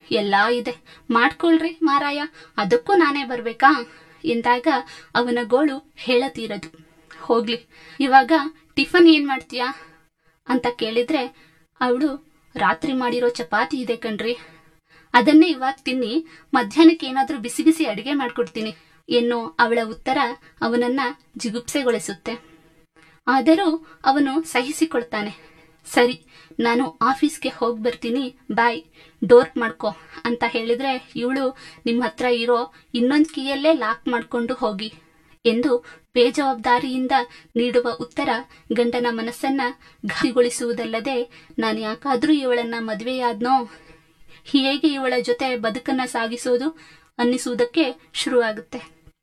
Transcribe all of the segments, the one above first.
ಎಲ್ಲಾ ಇದೆ ಮಾಡ್ಕೊಳ್ರಿ ಮಾರಾಯ ಅದಕ್ಕೂ ನಾನೇ ಬರ್ಬೇಕಾ ಎಂದಾಗ ಅವನ ಗೋಳು ಹೇಳತೀರದು ಹೋಗ್ಲಿ ಇವಾಗ ಟಿಫನ್ ಏನ್ ಮಾಡ್ತೀಯಾ ಅಂತ ಕೇಳಿದ್ರೆ ಅವಳು ರಾತ್ರಿ ಮಾಡಿರೋ ಚಪಾತಿ ಇದೆ ಕಣ್ರಿ ಅದನ್ನೇ ಇವಾಗ ತಿನ್ನಿ ಮಧ್ಯಾಹ್ನಕ್ಕೆ ಏನಾದ್ರೂ ಬಿಸಿ ಬಿಸಿ ಅಡಿಗೆ ಮಾಡ್ಕೊಡ್ತೀನಿ ಎನ್ನೋ ಅವಳ ಉತ್ತರ ಅವನನ್ನ ಜಿಗುಪ್ಸೆಗೊಳಿಸುತ್ತೆ ಆದರೂ ಅವನು ಸಹಿಸಿಕೊಳ್ತಾನೆ ಸರಿ ನಾನು ಆಫೀಸ್ಗೆ ಹೋಗಿ ಬರ್ತೀನಿ ಬಾಯ್ ಡೋರ್ ಮಾಡ್ಕೋ ಅಂತ ಹೇಳಿದ್ರೆ ಇವಳು ನಿಮ್ಮ ಹತ್ರ ಇರೋ ಇನ್ನೊಂದು ಕೀಯಲ್ಲೇ ಲಾಕ್ ಮಾಡ್ಕೊಂಡು ಹೋಗಿ ಎಂದು ಬೇಜವಾಬ್ದಾರಿಯಿಂದ ನೀಡುವ ಉತ್ತರ ಗಂಡನ ಮನಸ್ಸನ್ನ ಘಾಸಿಗೊಳಿಸುವುದಲ್ಲದೆ ನಾನು ಯಾಕಾದ್ರೂ ಇವಳನ್ನ ಮದುವೆಯಾದ್ನೋ ಹೇಗೆ ಇವಳ ಜೊತೆ ಬದುಕನ್ನ ಸಾಗಿಸೋದು ಅನ್ನಿಸುವುದಕ್ಕೆ ಶುರುವಾಗುತ್ತೆ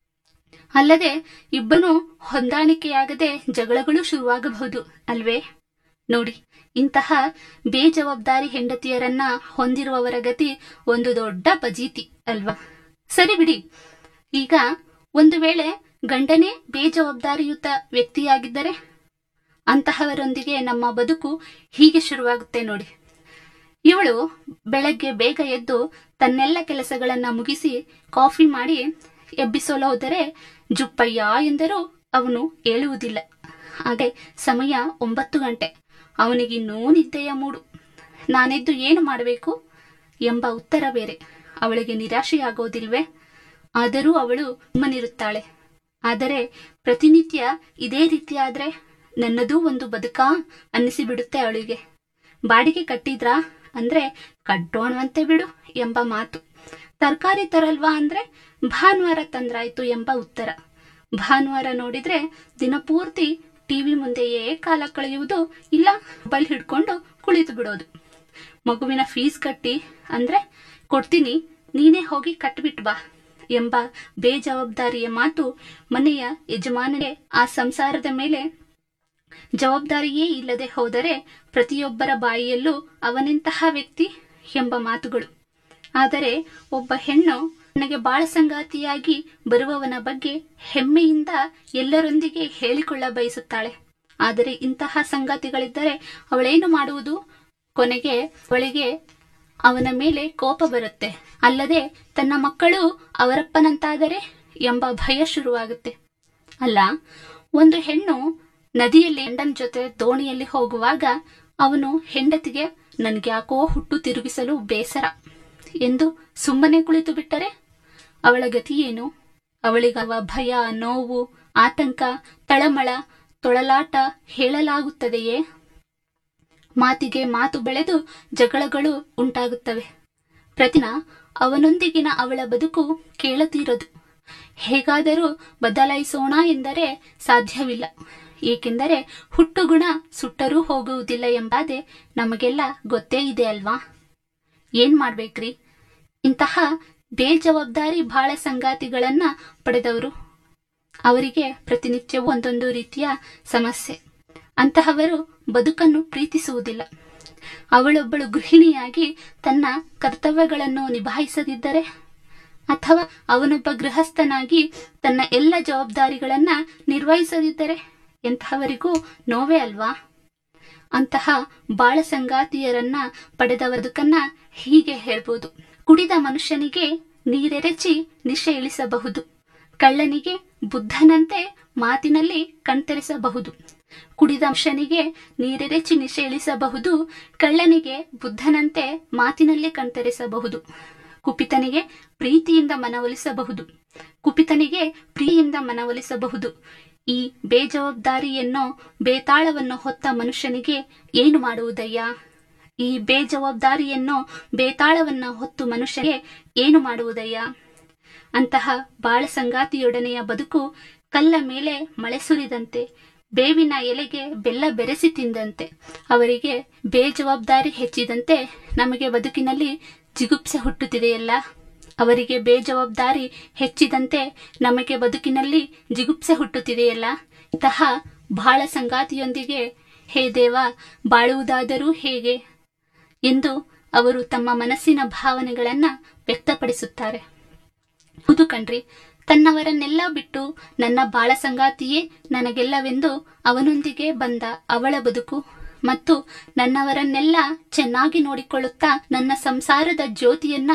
ಅಲ್ಲದೆ ಇಬ್ಬನು ಹೊಂದಾಣಿಕೆಯಾಗದೆ ಜಗಳಗಳು ಶುರುವಾಗಬಹುದು ಅಲ್ವೇ ನೋಡಿ ಇಂತಹ ಬೇಜವಾಬ್ದಾರಿ ಹೆಂಡತಿಯರನ್ನ ಹೊಂದಿರುವವರ ಗತಿ ಒಂದು ದೊಡ್ಡ ಬಜೀತಿ ಅಲ್ವಾ ಸರಿ ಬಿಡಿ ಈಗ ಒಂದು ವೇಳೆ ಗಂಡನೇ ಬೇಜವಾಬ್ದಾರಿಯುತ ವ್ಯಕ್ತಿಯಾಗಿದ್ದರೆ ಅಂತಹವರೊಂದಿಗೆ ನಮ್ಮ ಬದುಕು ಹೀಗೆ ಶುರುವಾಗುತ್ತೆ ನೋಡಿ ಇವಳು ಬೆಳಗ್ಗೆ ಬೇಗ ಎದ್ದು ತನ್ನೆಲ್ಲ ಕೆಲಸಗಳನ್ನ ಮುಗಿಸಿ ಕಾಫಿ ಮಾಡಿ ಎಬ್ಬಿಸಲು ಹೋದರೆ ಜುಪ್ಪಯ್ಯ ಎಂದರೂ ಅವನು ಏಳುವುದಿಲ್ಲ ಹಾಗೆ ಸಮಯ ಒಂಬತ್ತು ಗಂಟೆ ಅವನಿಗಿನ್ನೂ ನಿದ್ದೆಯ ಮೂಡು ನಾನೆದ್ದು ಏನು ಮಾಡಬೇಕು ಎಂಬ ಉತ್ತರ ಬೇರೆ ಅವಳಿಗೆ ನಿರಾಶೆಯಾಗೋದಿಲ್ವೇ ಆದರೂ ಅವಳು ಸುಮ್ಮನಿರುತ್ತಾಳೆ ಆದರೆ ಪ್ರತಿನಿತ್ಯ ಇದೇ ರೀತಿಯಾದ್ರೆ ನನ್ನದೂ ಒಂದು ಬದುಕಾ ಅನ್ನಿಸಿಬಿಡುತ್ತೆ ಅವಳಿಗೆ ಬಾಡಿಗೆ ಕಟ್ಟಿದ್ರಾ ಅಂದ್ರೆ ಕಟ್ಟೋಣವಂತೆ ಬಿಡು ಎಂಬ ಮಾತು ತರಕಾರಿ ತರಲ್ವಾ ಅಂದ್ರೆ ಭಾನುವಾರ ತಂದ್ರಾಯ್ತು ಎಂಬ ಉತ್ತರ ಭಾನುವಾರ ನೋಡಿದ್ರೆ ದಿನಪೂರ್ತಿ ಟಿವಿ ಮುಂದೆಯೇ ಕಾಲ ಕಳೆಯುವುದು ಇಲ್ಲ ಮೊಬೈಲ್ ಹಿಡ್ಕೊಂಡು ಕುಳಿತು ಬಿಡೋದು ಮಗುವಿನ ಫೀಸ್ ಕಟ್ಟಿ ಅಂದ್ರೆ ಕೊಡ್ತೀನಿ ನೀನೇ ಹೋಗಿ ಕಟ್ಬಿಟ್ ಬಾ ಎಂಬ ಬೇಜವಾಬ್ದಾರಿಯ ಮಾತು ಮನೆಯ ಯಜಮಾನನೇ ಆ ಸಂಸಾರದ ಮೇಲೆ ಜವಾಬ್ದಾರಿಯೇ ಇಲ್ಲದೆ ಹೋದರೆ ಪ್ರತಿಯೊಬ್ಬರ ಬಾಯಿಯಲ್ಲೂ ಅವನೆಂತಹ ವ್ಯಕ್ತಿ ಎಂಬ ಮಾತುಗಳು ಆದರೆ ಒಬ್ಬ ಹೆಣ್ಣು ನನಗೆ ಬಾಳ ಸಂಗಾತಿಯಾಗಿ ಬರುವವನ ಬಗ್ಗೆ ಹೆಮ್ಮೆಯಿಂದ ಎಲ್ಲರೊಂದಿಗೆ ಹೇಳಿಕೊಳ್ಳ ಬಯಸುತ್ತಾಳೆ ಆದರೆ ಇಂತಹ ಸಂಗಾತಿಗಳಿದ್ದರೆ ಅವಳೇನು ಮಾಡುವುದು ಕೊನೆಗೆ ಅವಳಿಗೆ ಅವನ ಮೇಲೆ ಕೋಪ ಬರುತ್ತೆ ಅಲ್ಲದೆ ತನ್ನ ಮಕ್ಕಳು ಅವರಪ್ಪನಂತಾದರೆ ಎಂಬ ಭಯ ಶುರುವಾಗುತ್ತೆ ಅಲ್ಲ ಒಂದು ಹೆಣ್ಣು ನದಿಯಲ್ಲಿ ಗಂಡನ ಜೊತೆ ದೋಣಿಯಲ್ಲಿ ಹೋಗುವಾಗ ಅವನು ಹೆಂಡತಿಗೆ ನನ್ಗ್ಯಾಕೋ ಹುಟ್ಟು ತಿರುಗಿಸಲು ಬೇಸರ ಎಂದು ಸುಮ್ಮನೆ ಕುಳಿತು ಬಿಟ್ಟರೆ ಅವಳ ಗತಿ ಏನು ಅವಳಿಗವ ಭಯ ನೋವು ಆತಂಕ ತಳಮಳ ತೊಳಲಾಟ ಹೇಳಲಾಗುತ್ತದೆಯೇ ಮಾತಿಗೆ ಮಾತು ಬೆಳೆದು ಜಗಳಗಳು ಉಂಟಾಗುತ್ತವೆ ಪ್ರತಿನ ಅವನೊಂದಿಗಿನ ಅವಳ ಬದುಕು ಕೇಳತೀರದು ಹೇಗಾದರೂ ಬದಲಾಯಿಸೋಣ ಎಂದರೆ ಸಾಧ್ಯವಿಲ್ಲ ಏಕೆಂದರೆ ಹುಟ್ಟುಗುಣ ಸುಟ್ಟರೂ ಹೋಗುವುದಿಲ್ಲ ಎಂಬಾದೆ ನಮಗೆಲ್ಲ ಗೊತ್ತೇ ಇದೆ ಅಲ್ವಾ ಏನ್ ಮಾಡ್ಬೇಕ್ರಿ ಇಂತಹ ಬೇಜವಾಬ್ದಾರಿ ಬಾಳ ಸಂಗಾತಿಗಳನ್ನ ಪಡೆದವರು ಅವರಿಗೆ ಪ್ರತಿನಿತ್ಯವೂ ಒಂದೊಂದು ರೀತಿಯ ಸಮಸ್ಯೆ ಅಂತಹವರು ಬದುಕನ್ನು ಪ್ರೀತಿಸುವುದಿಲ್ಲ ಅವಳೊಬ್ಬಳು ಗೃಹಿಣಿಯಾಗಿ ತನ್ನ ಕರ್ತವ್ಯಗಳನ್ನು ನಿಭಾಯಿಸದಿದ್ದರೆ ಅಥವಾ ಅವನೊಬ್ಬ ಗೃಹಸ್ಥನಾಗಿ ತನ್ನ ಎಲ್ಲ ಜವಾಬ್ದಾರಿಗಳನ್ನ ನಿರ್ವಹಿಸದಿದ್ದರೆ ಎಂತಹವರಿಗೂ ನೋವೇ ಅಲ್ವಾ ಅಂತಹ ಬಾಳ ಸಂಗಾತಿಯರನ್ನ ಪಡೆದ ಬದುಕನ್ನ ಹೀಗೆ ಹೇಳ್ಬೋದು ಕುಡಿದ ಮನುಷ್ಯನಿಗೆ ನೀರೆರಚಿ ನಿಶೆ ಇಳಿಸಬಹುದು ಕಳ್ಳನಿಗೆ ಬುದ್ಧನಂತೆ ಮಾತಿನಲ್ಲಿ ಕಣ್ತೆರೆಸಬಹುದು ಕುಡಿದ ಮನುಷ್ಯನಿಗೆ ನೀರೆರಚಿ ನಿಶೆ ಇಳಿಸಬಹುದು ಕಳ್ಳನಿಗೆ ಬುದ್ಧನಂತೆ ಮಾತಿನಲ್ಲಿ ಕಣ್ತೆರೆಸಬಹುದು ಕುಪಿತನಿಗೆ ಪ್ರೀತಿಯಿಂದ ಮನವೊಲಿಸಬಹುದು ಕುಪಿತನಿಗೆ ಪ್ರೀತಿಯಿಂದ ಮನವೊಲಿಸಬಹುದು ಈ ಬೇಜವಾಬ್ದಾರಿಯನ್ನೋ ಬೇತಾಳವನ್ನು ಹೊತ್ತ ಮನುಷ್ಯನಿಗೆ ಏನು ಮಾಡುವುದಯ್ಯ ಈ ಬೇಜವಾಬ್ದಾರಿಯನ್ನೋ ಬೇತಾಳವನ್ನ ಹೊತ್ತು ಮನುಷ್ಯನಿಗೆ ಏನು ಮಾಡುವುದಯ್ಯ ಅಂತಹ ಬಾಳ ಸಂಗಾತಿಯೊಡನೆಯ ಬದುಕು ಕಲ್ಲ ಮೇಲೆ ಮಳೆ ಸುರಿದಂತೆ ಬೇವಿನ ಎಲೆಗೆ ಬೆಲ್ಲ ಬೆರೆಸಿ ತಿಂದಂತೆ ಅವರಿಗೆ ಬೇಜವಾಬ್ದಾರಿ ಹೆಚ್ಚಿದಂತೆ ನಮಗೆ ಬದುಕಿನಲ್ಲಿ ಜಿಗುಪ್ಸೆ ಹುಟ್ಟುತ್ತಿದೆಯಲ್ಲ ಅವರಿಗೆ ಬೇಜವಾಬ್ದಾರಿ ಹೆಚ್ಚಿದಂತೆ ನಮಗೆ ಬದುಕಿನಲ್ಲಿ ಜಿಗುಪ್ಸೆ ಹುಟ್ಟುತ್ತಿದೆಯಲ್ಲ ಇಂತಹ ಬಹಳ ಸಂಗಾತಿಯೊಂದಿಗೆ ಹೇ ದೇವ ಬಾಳುವುದಾದರೂ ಹೇಗೆ ಎಂದು ಅವರು ತಮ್ಮ ಮನಸ್ಸಿನ ಭಾವನೆಗಳನ್ನ ವ್ಯಕ್ತಪಡಿಸುತ್ತಾರೆ ಹೌದು ಕಣ್ರಿ ತನ್ನವರನ್ನೆಲ್ಲ ಬಿಟ್ಟು ನನ್ನ ಬಾಳ ಸಂಗಾತಿಯೇ ನನಗೆಲ್ಲವೆಂದು ಅವನೊಂದಿಗೆ ಬಂದ ಅವಳ ಬದುಕು ಮತ್ತು ನನ್ನವರನ್ನೆಲ್ಲ ಚೆನ್ನಾಗಿ ನೋಡಿಕೊಳ್ಳುತ್ತಾ ನನ್ನ ಸಂಸಾರದ ಜ್ಯೋತಿಯನ್ನ